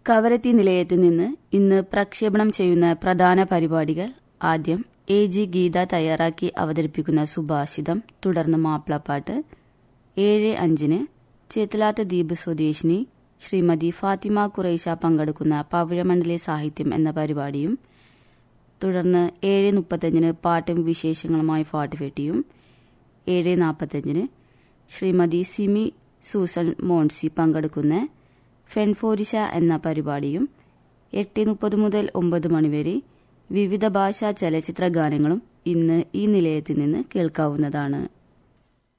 കവരത്തി നിലയത്തിൽ നിന്ന് ഇന്ന് പ്രക്ഷേപണം ചെയ്യുന്ന പ്രധാന പരിപാടികൾ ആദ്യം എ ജി ഗീത തയ്യാറാക്കി അവതരിപ്പിക്കുന്ന സുഭാഷിതം തുടർന്ന് മാപ്പിളപ്പാട്ട് ഏഴ് അഞ്ചിന് ചേത്തലാത്ത ദ്വീപ് സ്വദേശിനി ശ്രീമതി ഫാത്തിമ കുറേശ പങ്കെടുക്കുന്ന പവിഴമണ്ഡലെ സാഹിത്യം എന്ന പരിപാടിയും തുടർന്ന് ഏഴ് മുപ്പത്തഞ്ചിന് പാട്ടും വിശേഷങ്ങളുമായി പാട്ടുപെട്ടിയും ഏഴ് നാൽപ്പത്തഞ്ചിന് ശ്രീമതി സിമി സൂസൻ മോൺസി പങ്കെടുക്കുന്ന ഫെൻഫോരിഷ എന്ന പരിപാടിയും എട്ട് മുപ്പത് മുതൽ ഒമ്പത് മണിവരെ വിവിധ ഭാഷാ ചലച്ചിത്ര ഗാനങ്ങളും ഇന്ന് ഈ നിലയത്തിൽ നിന്ന് കേൾക്കാവുന്നതാണ്